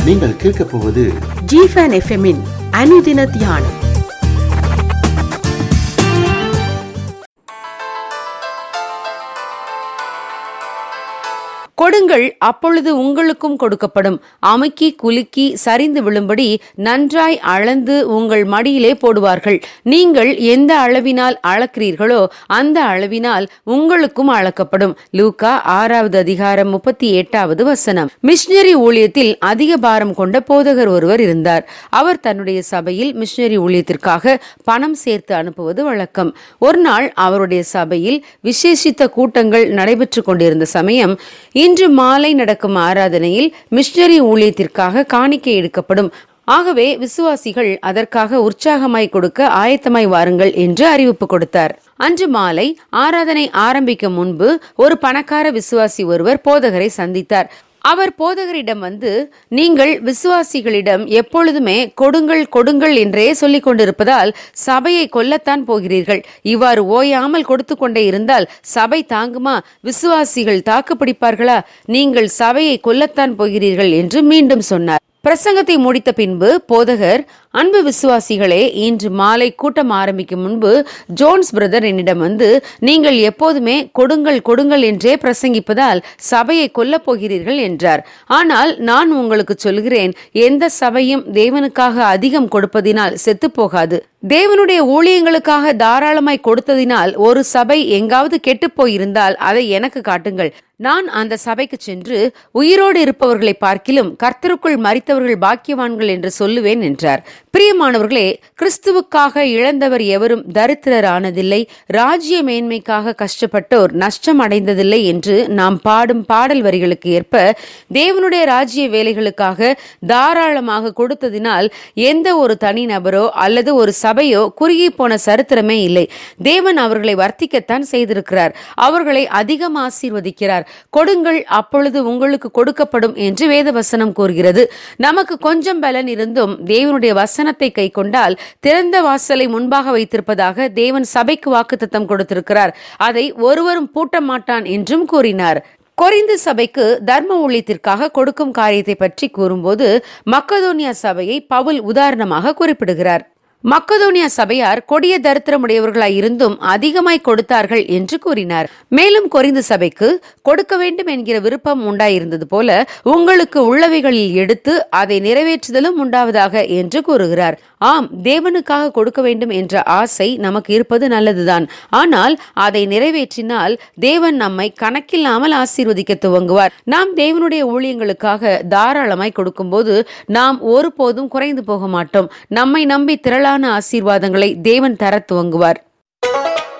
நீங்கள் கேட்கப் போவது ஜிஃபன் எஃப்எம்மின் அனுதின தியானம் கொடுங்கள் அப்பொழுது உங்களுக்கும் கொடுக்கப்படும் அமுக்கி குலுக்கி சரிந்து விழும்படி நன்றாய் அளந்து உங்கள் மடியிலே போடுவார்கள் நீங்கள் எந்த அளவினால் அளக்கிறீர்களோ அந்த அளவினால் உங்களுக்கும் அளக்கப்படும் லூக்கா ஆறாவது அதிகாரம் முப்பத்தி எட்டாவது வசனம் மிஷினரி ஊழியத்தில் அதிக பாரம் கொண்ட போதகர் ஒருவர் இருந்தார் அவர் தன்னுடைய சபையில் மிஷினரி ஊழியத்திற்காக பணம் சேர்த்து அனுப்புவது வழக்கம் ஒரு நாள் அவருடைய சபையில் விசேஷித்த கூட்டங்கள் நடைபெற்று கொண்டிருந்த சமயம் இன்று மாலை நடக்கும் ஆராதனையில் மிஷனரி ஊழியத்திற்காக காணிக்கை எடுக்கப்படும் ஆகவே விசுவாசிகள் அதற்காக உற்சாகமாய் கொடுக்க ஆயத்தமாய் வாருங்கள் என்று அறிவிப்பு கொடுத்தார் அன்று மாலை ஆராதனை ஆரம்பிக்கும் முன்பு ஒரு பணக்கார விசுவாசி ஒருவர் போதகரை சந்தித்தார் அவர் போதகரிடம் வந்து நீங்கள் விசுவாசிகளிடம் எப்பொழுதுமே கொடுங்கள் கொடுங்கள் என்றே சொல்லிக் கொண்டிருப்பதால் சபையை கொல்லத்தான் போகிறீர்கள் இவ்வாறு ஓயாமல் கொடுத்து கொண்டே இருந்தால் சபை தாங்குமா விசுவாசிகள் தாக்கு பிடிப்பார்களா நீங்கள் சபையை கொல்லத்தான் போகிறீர்கள் என்று மீண்டும் சொன்னார் பிரசங்கத்தை முடித்த பின்பு போதகர் அன்பு விசுவாசிகளே இன்று மாலை கூட்டம் ஆரம்பிக்கும் முன்பு ஜோன்ஸ் பிரதர் என்னிடம் வந்து நீங்கள் எப்போதுமே கொடுங்கள் கொடுங்கள் என்றே பிரசங்கிப்பதால் சபையை கொல்லப் போகிறீர்கள் என்றார் ஆனால் நான் உங்களுக்கு சொல்கிறேன் எந்த சபையும் தேவனுக்காக அதிகம் கொடுப்பதினால் செத்து போகாது தேவனுடைய ஊழியங்களுக்காக தாராளமாய் கொடுத்ததினால் ஒரு சபை எங்காவது கெட்டுப் போயிருந்தால் அதை எனக்கு காட்டுங்கள் நான் அந்த சபைக்கு சென்று உயிரோடு இருப்பவர்களை பார்க்கிலும் கர்த்தருக்குள் மறித்தவர்கள் பாக்கியவான்கள் என்று சொல்லுவேன் என்றார் பிரியமானவர்களே கிறிஸ்துவுக்காக இழந்தவர் எவரும் தரித்திரர் ஆனதில்லை ராஜ்ய மேன்மைக்காக கஷ்டப்பட்டோர் நஷ்டம் அடைந்ததில்லை என்று நாம் பாடும் பாடல் வரிகளுக்கு ஏற்ப தேவனுடைய ராஜ்ய வேலைகளுக்காக தாராளமாக கொடுத்ததினால் எந்த ஒரு தனிநபரோ அல்லது ஒரு சபையோ குறுகி போன சரித்திரமே இல்லை தேவன் அவர்களை வர்த்திக்கத்தான் செய்திருக்கிறார் அவர்களை அதிகம் ஆசீர்வதிக்கிறார் கொடுங்கள் அப்பொழுது உங்களுக்கு கொடுக்கப்படும் என்று வேதவசனம் கூறுகிறது நமக்கு கொஞ்சம் பலன் இருந்தும் தேவனுடைய வசனத்தை கை கொண்டால் திறந்த வாசலை முன்பாக வைத்திருப்பதாக தேவன் சபைக்கு வாக்குத்தத்தம் கொடுத்திருக்கிறார் அதை ஒருவரும் பூட்ட மாட்டான் என்றும் கூறினார் கொரிந்து சபைக்கு தர்ம ஊழியத்திற்காக கொடுக்கும் காரியத்தை பற்றி கூறும்போது மக்கதோனியா சபையை பவுல் உதாரணமாக குறிப்பிடுகிறார் மக்கதோனியா சபையார் கொடிய தரித்திரமுடையவர்களாய் இருந்தும் அதிகமாய் கொடுத்தார்கள் என்று கூறினார் மேலும் கொரிந்து சபைக்கு கொடுக்க வேண்டும் என்கிற விருப்பம் உண்டாயிருந்தது போல உங்களுக்கு உள்ளவைகளில் எடுத்து அதை நிறைவேற்றுதலும் உண்டாவதாக என்று கூறுகிறார் ஆம் தேவனுக்காக கொடுக்க வேண்டும் என்ற ஆசை நமக்கு இருப்பது நல்லதுதான் ஆனால் அதை நிறைவேற்றினால் தேவன் நம்மை கணக்கில்லாமல் ஆசீர்வதிக்க துவங்குவார் நாம் தேவனுடைய ஊழியங்களுக்காக தாராளமாய் கொடுக்கும்போது நாம் ஒருபோதும் குறைந்து போக மாட்டோம் நம்மை நம்பி திரளான ஆசீர்வாதங்களை தேவன் தர துவங்குவார்